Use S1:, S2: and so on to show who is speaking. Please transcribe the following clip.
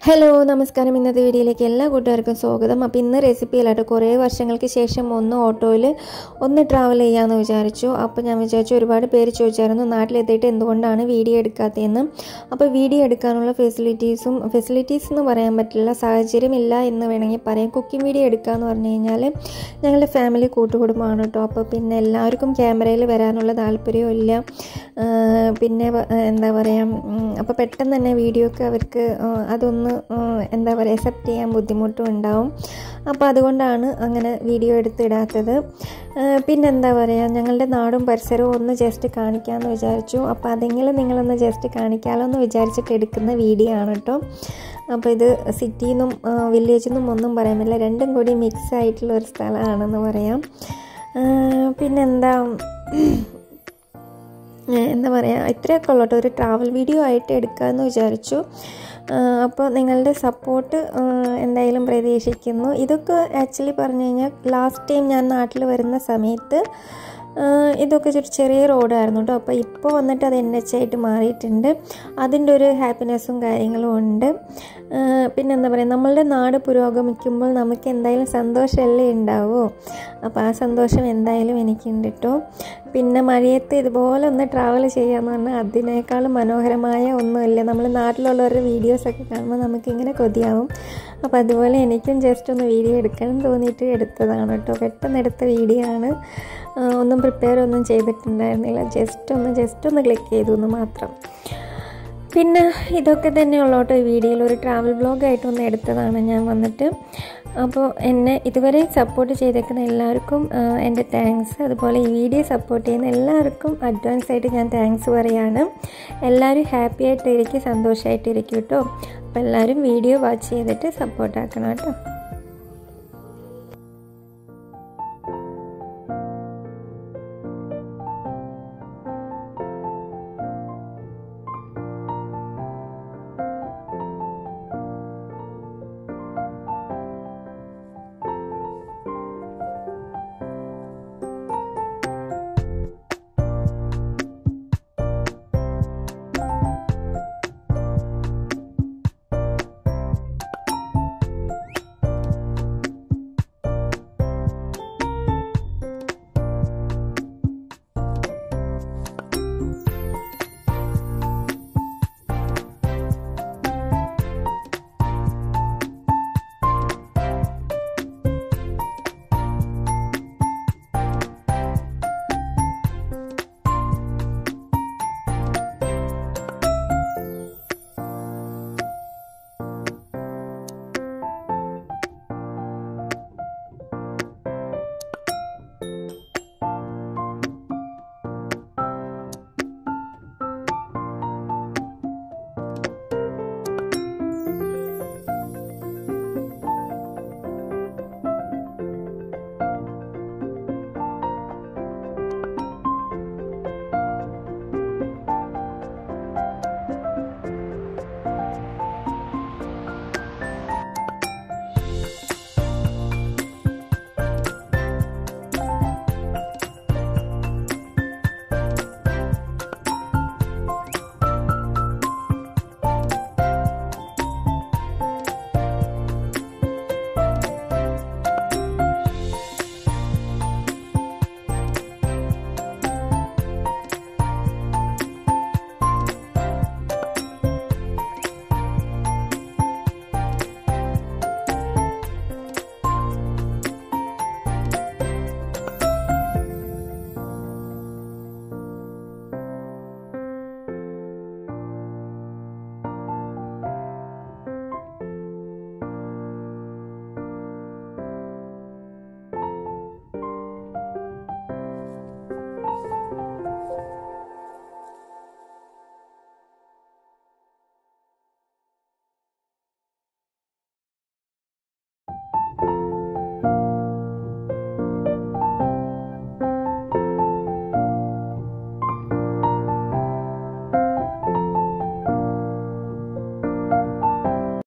S1: hello നമസ്കാരം ഇന്നത്തെ വീഡിയോയിലേക്ക് എല്ലാ കൂട്ടുകാർക്കും സ്വാഗതം അപ്പോൾ ഇന്ന് റെസിപ്പിയിലായിട്ട് കുറേ വർഷങ്ങൾക്ക് ശേഷം ഒന്ന് ഓട്ടോയിൽ ഒന്ന് ട്രാവൽ ചെയ്യാമെന്ന് വിചാരിച്ചു അപ്പോൾ ഞാൻ വിചാരിച്ചു ഒരുപാട് പേര് ചോദിച്ചായിരുന്നു നാട്ടിലെത്തിയിട്ട് എന്തുകൊണ്ടാണ് വീഡിയോ എടുക്കാത്തതെന്ന് അപ്പോൾ വീഡിയോ എടുക്കാനുള്ള ഫെസിലിറ്റീസും ഫെസിലിറ്റീസ് എന്ന് പറയാൻ പറ്റില്ല സാഹചര്യമില്ല എന്ന് വേണമെങ്കിൽ പറയാം കുക്കിംഗ് വീഡിയോ എടുക്കാമെന്ന് പറഞ്ഞു കഴിഞ്ഞാൽ ഞങ്ങളുടെ ഫാമിലി കൂട്ടുകുടുംബമാണ് കേട്ടോ അപ്പോൾ പിന്നെ എല്ലാവർക്കും ക്യാമറയിൽ വരാനുള്ള താല്പര്യവും ഇല്ല ആ, പിന്നെ വ- എന്താ പറയുക അപ്പോൾ പെട്ടെന്ന് തന്നെ വീഡിയോ ഒക്കെ അവർക്ക് ആ, അതൊന്ന് ആ, എന്താ പറയുക അക്സെപ്റ്റ് ചെയ്യാൻ ബുദ്ധിമുട്ടും ഉണ്ടാവും അപ്പോൾ അതുകൊണ്ടാണ് അങ്ങനെ വീഡിയോ എടുത്തിടാത്തത് ആ, പിന്നെന്താ പറയുക ഞങ്ങളുടെ നാടും പരിസരവും ഒന്ന് ജസ്റ്റ് കാണിക്കാമെന്ന് വിചാരിച്ചു അപ്പോൾ അതെങ്കിലും നിങ്ങളൊന്ന് ജസ്റ്റ് കാണിക്കാമല്ലോ എന്ന് വിചാരിച്ചിട്ട് എടുക്കുന്ന വീഡിയോ ആണ് കേട്ടോ അപ്പോൾ ഇത് സിറ്റിയിൽ നിന്നും വില്ലേജിൽ നിന്നും ഒന്നും പറയാൻ പറ്റില്ല രണ്ടും കൂടി മിക്സ് ആയിട്ടുള്ള ഒരു സ്ഥലമാണെന്ന് പറയാം ആ, പിന്നെന്താ ഏഹ് എന്താ പറയുക ഇത്രയൊക്കെ ഉള്ളൂ കേട്ടോ ഒരു ട്രാവൽ വീഡിയോ ആയിട്ട് എടുക്കാമെന്ന് വിചാരിച്ചു ആഹ് അപ്പോൾ നിങ്ങളുടെ സപ്പോർട്ട് എന്തായാലും പ്രതീക്ഷിക്കുന്നു ഇതൊക്കെ ആക്ച്വലി പറഞ്ഞു കഴിഞ്ഞാൽ ലാസ്റ്റ് ടൈം ഞാൻ നാട്ടിൽ വരുന്ന സമയത്ത് ആഹ് ഇതൊക്കെ ഒരു ചെറിയ റോഡായിരുന്നു കേട്ടോ അപ്പോൾ ഇപ്പോൾ വന്നിട്ട് അത് എൻ എച്ച് ആയിട്ട് മാറിയിട്ടുണ്ട് അതിൻ്റെ ഒരു ഹാപ്പിനെസ്സും കാര്യങ്ങളും ഉണ്ട് ആഹ് പിന്നെ എന്താ പറയുക നമ്മളുടെ നാട് പുരോഗമിക്കുമ്പോൾ നമുക്ക് എന്തായാലും സന്തോഷമല്ലേ ഉണ്ടാവൂ അപ്പോൾ ആ സന്തോഷം എന്തായാലും എനിക്കുണ്ട് കേട്ടോ പിന്നെ മഴയത്ത് ഇതുപോലെ ഒന്ന് ട്രാവൽ ചെയ്യാന്ന് പറഞ്ഞാൽ അതിനേക്കാളും മനോഹരമായ ഒന്നുമില്ല നമ്മൾ നാട്ടിലുള്ളവരുടെ വീഡിയോസൊക്കെ കാണുമ്പോൾ നമുക്കിങ്ങനെ കൊതിയാവും അപ്പോൾ അതുപോലെ എനിക്കും ജസ്റ്റ് ഒന്ന് വീഡിയോ എടുക്കണം തോന്നിയിട്ട് എടുത്തതാണ് കേട്ടോ പെട്ടെന്ന് എടുത്ത വീഡിയോ ആണ് ആ, ഒന്നും പ്രിപ്പയർ ഒന്നും ചെയ്തിട്ടുണ്ടായിരുന്നില്ല ജസ്റ്റ് ഒന്ന് ജസ്റ്റ് ഒന്ന് ക്ലിക്ക് ചെയ്തു എന്ന് മാത്രം പിന്നെ ഇതൊക്കെ തന്നെയുള്ളൂ കേട്ടോ ഈ വീഡിയോയിൽ ഒരു ട്രാവൽ വ്ളോഗായിട്ട് ഒന്ന് എടുത്തതാണ് ഞാൻ വന്നിട്ട് അപ്പോൾ എന്നെ ഇതുവരെ സപ്പോർട്ട് ചെയ്തേക്കുന്ന എല്ലാവർക്കും ആ, എൻ്റെ താങ്ക്സ് അതുപോലെ ഈ വീഡിയോ സപ്പോർട്ട് ചെയ്യുന്ന എല്ലാവർക്കും അഡ്വാൻസ് ആയിട്ട് ഞാൻ താങ്ക്സ് പറയാണ് എല്ലാവരും ഹാപ്പി ആയിട്ടിരിക്കും സന്തോഷമായിട്ടിരിക്കും കേട്ടോ അപ്പോൾ എല്ലാവരും വീഡിയോ വാച്ച് ചെയ്തിട്ട് സപ്പോർട്ടാക്കണം കേട്ടോ